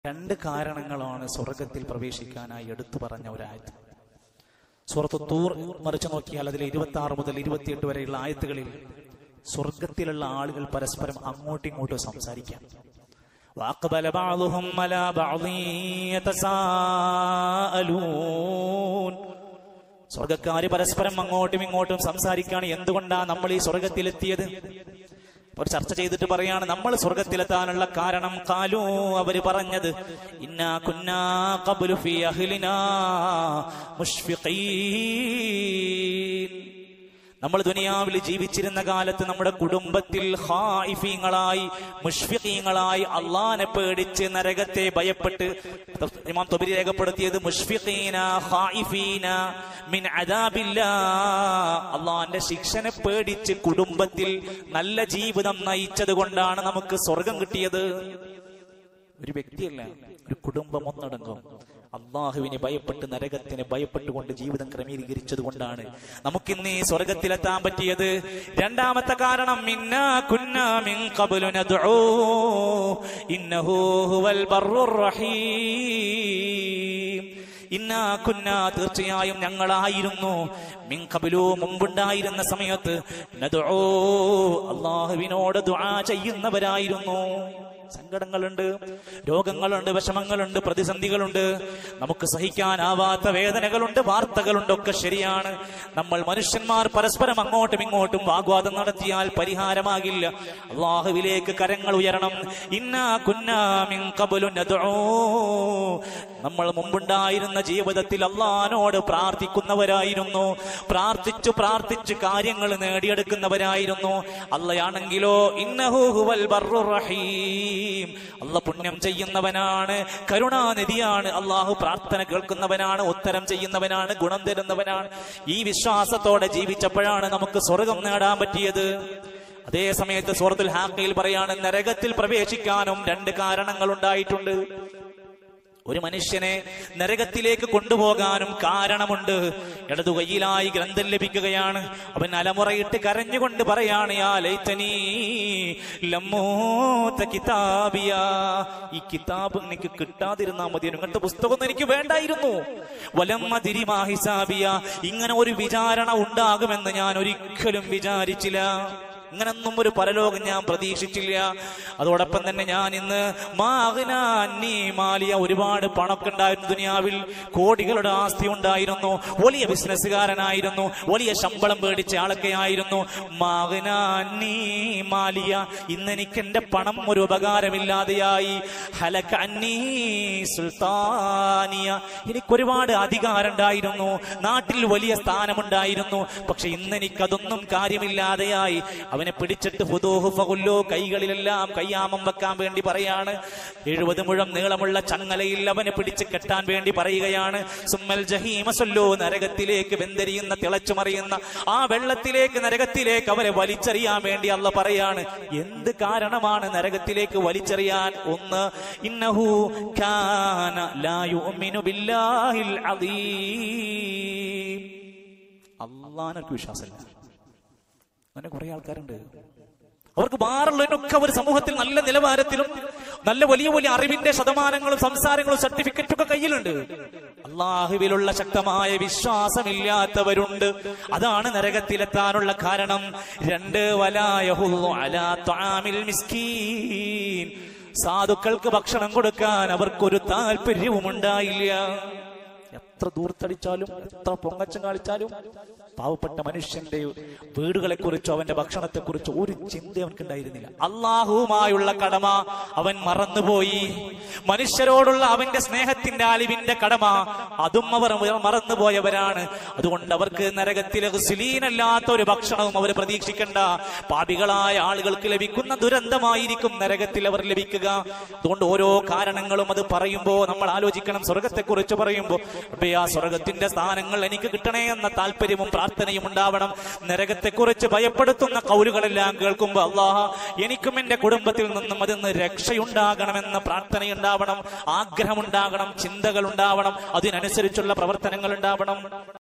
രണ്ട് കാരണങ്ങളാണ് സ്വർഗത്തിൽ പ്രവേശിക്കാനായി എടുത്തു പറഞ്ഞ ഒരായത്ത് സൂറത്ത് തൂർ മറിച്ചു നോക്കിയാൽ അതിൽ ഇരുപത്തി ആറ് മുതൽ ഇരുപത്തിയെട്ട് വരെയുള്ള ആയത്തുകളിൽ സ്വർഗത്തിലുള്ള ആളുകൾ പരസ്പരം അങ്ങോട്ടും ഇങ്ങോട്ടും സംസാരിക്കാം وأقبل بعضهم على بعض يتساءلون സ്വർഗക്കാര് പരസ്പരം അങ്ങോട്ടും ഇങ്ങോട്ടും സംസാരിക്കാണ് എന്തുകൊണ്ടാ നമ്മൾ ഈ സ്വർഗത്തിലെത്തിയത് അവർ ചർച്ച ചെയ്തിട്ട് പറയാണ് നമ്മൾ സ്വർഗത്തിലെത്താനുള്ള കാരണം കാലു അവര് പറഞ്ഞത് ഇന്നാ കുന്നാ ഖബ്ലു ഫീ അഹ്ലിനാ മുഷ്ഫിഖീൻ നമ്മൾ ദുനിയാവിൽ ജീവിച്ചിരുന്ന കാലത്ത് നമ്മുടെ കുടുംബത്തിൽ ഹായിഫീങ്ങളായി മുഷ്ഫിഖീങ്ങളായി അള്ളാനെ പേടിച്ച് നരകത്തെ ഭയപ്പെട്ട് ഇമാം തൊബരി രേഖപ്പെടുത്തിയത് മുഷ്ഫിഖീന ഹായിഫീന മിൻ അദാബില്ലാ അള്ളാന്റെ ശിക്ഷനെ പേടിച്ച് കുടുംബത്തിൽ നല്ല ജീവിതം നയിച്ചത് കൊണ്ടാണ് നമുക്ക് സ്വർഗം കിട്ടിയത് ഒരു വ്യക്തിയല്ല ഒരു കുടുംബം ഒന്നടങ്കം അള്ളാഹുവിനെ ഭയപ്പെട്ട് നരകത്തിന് ഭയപ്പെട്ടുകൊണ്ട് ജീവിതം ക്രമീകരിച്ചത് കൊണ്ടാണ് നമുക്കിന്ന് ഈ സ്വർഗത്തിലെത്താൻ പറ്റിയത് രണ്ടാമത്തെ കാരണം മിന്നാ കുന്നാ മിൻ ഖബ്ലു നദ്ഉ ഇന്നഹു ഹുവൽ ബർറുർ റഹീം ഇന്നാ കുന്നാ തീർച്ചയായും ഞങ്ങളായിരുന്നു മിൻ ഖബ്ലു മുമ്പുണ്ടായിരുന്ന സമയത്ത് നദ്ഉ അള്ളാഹുവിനോട് ദുആ ചെയ്യുന്നവരായിരുന്നു സങ്കടങ്ങളുണ്ട് രോഗങ്ങളുണ്ട് വിഷമങ്ങളുണ്ട് പ്രതിസന്ധികളുണ്ട് നമുക്ക് സഹിക്കാനാവാത്ത വേദനകളുണ്ട് വാർത്തകളുണ്ട് ഒക്കെ ശരിയാണ് നമ്മൾ മനുഷ്യന്മാർ പരസ്പരം അങ്ങോട്ടും ഇങ്ങോട്ടും വാഗ്വാദം നടത്തിയാൽ പരിഹാരമാകില്ല അള്ളാഹുവിലേക്ക് കരങ്ങൾ ഉയരണം ഇന്നാ കുന്നാമിൻ കബലു നദ്ഉ നമ്മൾ മുമ്പുണ്ടായിരുന്ന ജീവിതത്തിൽ അള്ളഹാനോട് പ്രാർത്ഥിക്കുന്നവരായിരുന്നു പ്രാർത്ഥിച്ചു പ്രാർത്ഥിച്ച് കാര്യങ്ങൾ നേടിയെടുക്കുന്നവരായിരുന്നു അള്ളയാണെങ്കിലോ ഇന്നഹു ഹുവൽ ബർറുർ റഹീം അല്ല പുണ്യം ചെയ്യുന്നവനാണ് കരുണാനിധിയാണ് അള്ളാഹു പ്രാർത്ഥന കേൾക്കുന്നവനാണ് ഉത്തരം ചെയ്യുന്നവനാണ് ഗുണം തരുന്നവനാണ് ഈ വിശ്വാസത്തോടെ ജീവിച്ചപ്പോഴാണ് നമുക്ക് സ്വർഗം നേടാൻ പറ്റിയത് അതേ സമയത്ത് സൂറത്തുൽ ഹാക്കയിൽ പറയാണ് നരകത്തിൽ പ്രവേശിക്കാനും രണ്ട് കാരണങ്ങൾ ഉണ്ടായിട്ടുണ്ട് ഒരു മനുഷ്യനെ നരകത്തിലേക്ക് കൊണ്ടുപോകാനും കാരണമുണ്ട് ഇടതു കയ്യിലായി ഗ്രന്ഥം ലഭിക്കുകയാണ് അവൻ അലമുറയിട്ട് കരഞ്ഞുകൊണ്ട് പറയാണ് യാ ലൈതനീ ലമ്മൂത്ത കിതാബിയ ഈ കിതാബ് എനിക്ക് കിട്ടാതിരുന്നാ മതി ഇങ്ങനത്തെ പുസ്തകമൊന്നും എനിക്ക് വേണ്ടായിരുന്നു വലമ്മ തിരിമാ ഹിസാബിയ ഇങ്ങനെ ഒരു വിചാരണ ഉണ്ടാകുമെന്ന് ഞാൻ ഒരിക്കലും വിചാരിച്ചില്ല ഇങ്ങനൊന്നും ഒരു പരലോകം ഞാൻ പ്രതീക്ഷിച്ചില്ല അതോടൊപ്പം തന്നെ ഞാൻ ഇന്ന് മാഗ്നാന്നി മാലിയ ഒരുപാട് പണമൊക്കെ ഉണ്ടായിരുന്നു ദുനിയാവിൽ കോടികളുടെ ആസ്തി ഉണ്ടായിരുന്നു വലിയ ബിസിനസ്സുകാരനായിരുന്നു വലിയ ശമ്പളം പേടിച്ച ആളൊക്കെ ആയിരുന്നു മാഗ്നാന്നി മാലിയ ഇന്ന് എനിക്ക് എന്റെ പണം ഒരു ഉപകാരമില്ലാതെയായി ഹലക്കന്നി സുൽത്താനിയ എനിക്ക് ഒരുപാട് അധികാരം ഉണ്ടായിരുന്നു നാട്ടിൽ വലിയ സ്ഥാനമുണ്ടായിരുന്നു പക്ഷെ ഇന്ന് എനിക്കതൊന്നും കാര്യമില്ലാതെയായി അവനെ പിടിച്ചിട്ട് ഫുദൂഹു ഫകുല്ലോ കൈകളിലെല്ലാം കയ്യാമം വെക്കാൻ വേണ്ടി പറയാണ് എഴുപത് മുഴം നീളമുള്ള ചങ്ങലയിൽ അവനെ പിടിച്ച് കെട്ടാൻ വേണ്ടി പറയുകയാണ് സുമ്മൽ ജഹീമസൊല്ലോ നരകത്തിലേക്ക് വെന്തരിയുന്ന തിളച്ചു മറിയുന്ന ആ വെള്ളത്തിലേക്ക് നരകത്തിലേക്ക് അവരെ വലിച്ചെറിയാൻ വേണ്ടി അല്ല പറയാണ് എന്ത് കാരണമാണ് നരകത്തിലേക്ക് വലിച്ചെറിയാൻ ഒന്ന് ഇന്നഹു കാന ലാ യുഅ്മിനു ബില്ലാഹിൽ അദീം അള്ളാനൊക്കെ വിശ്വാസമില്ല അങ്ങനെ കുറെ ആൾക്കാരുണ്ട് അവർക്ക് മാറുള്ളതിനൊക്കെ അവർ സമൂഹത്തിൽ നല്ല നിലവാരത്തിലും നല്ല വലിയ വലിയ അറിവിന്റെ ശതമാനങ്ങളും സംസാരങ്ങളും സർട്ടിഫിക്കറ്റും ഒക്കെ കയ്യിലുണ്ട് അള്ളാഹുവിലുള്ള ശക്തമായ വിശ്വാസമില്ലാത്തവരുണ്ട് അതാണ് നരകത്തിലെത്താനുള്ള കാരണം രണ്ട് വലായഹുല്ലു അലാ ത്വാമിൽ മിസ്കീൻ സാധുക്കൾക്ക് ഭക്ഷണം കൊടുക്കാൻ അവർക്കൊരു താല്പര്യവും ഉണ്ടായില്ല എത്ര ദൂർത്തടിച്ചാലും എത്ര പൊങ്ങച്ചം കാണിച്ചാലും പാവപ്പെട്ട മനുഷ്യന്റെ വീടുകളെ കുറിച്ചോ അവന്റെ ഭക്ഷണത്തെ കുറിച്ചോ ഒരു ചിന്ത അവൻക്ക് ഉണ്ടായിരുന്നില്ല അള്ളാഹുവുമായുള്ള കടമ അവൻ മറന്നുപോയി മനുഷ്യരോടുള്ള അവന്റെ സ്നേഹത്തിന്റെ അലിവിന്റെ കടമ അതും അവർ മറന്നുപോയവരാണ് അതുകൊണ്ട് അവർക്ക് നരകത്തിലെ സുലീനല്ലാത്ത ഒരു ഭക്ഷണവും അവർ പ്രതീക്ഷിക്കണ്ട പാപികളായ ആളുകൾക്ക് ലഭിക്കുന്ന ദുരന്തമായിരിക്കും നരകത്തിൽ അവർ ലഭിക്കുക അതുകൊണ്ട് ഓരോ കാരണങ്ങളും അത് പറയുമ്പോ നമ്മൾ ആലോചിക്കണം സ്വർഗത്തെ കുറിച്ച് പറയുമ്പോ ആ സ്വർഗത്തിന്റെ സ്ഥാനങ്ങൾ എനിക്ക് കിട്ടണേ എന്ന താല്പര്യവും പ്രാർത്ഥനയും ഉണ്ടാവണം നരകത്തെക്കുറിച്ച് ഭയപ്പെടുത്തുന്ന കൗലുകളെല്ലാം കേൾക്കുമ്പോൾ അള്ളാഹ എനിക്കും എന്റെ കുടുംബത്തിൽ നിന്നും അതിന്ന് രക്ഷയുണ്ടാകണമെന്ന പ്രാർത്ഥനയുണ്ടാവണം ആഗ്രഹമുണ്ടാകണം ചിന്തകൾ ഉണ്ടാവണം അതിനനുസരിച്ചുള്ള പ്രവർത്തനങ്ങൾ ഉണ്ടാവണം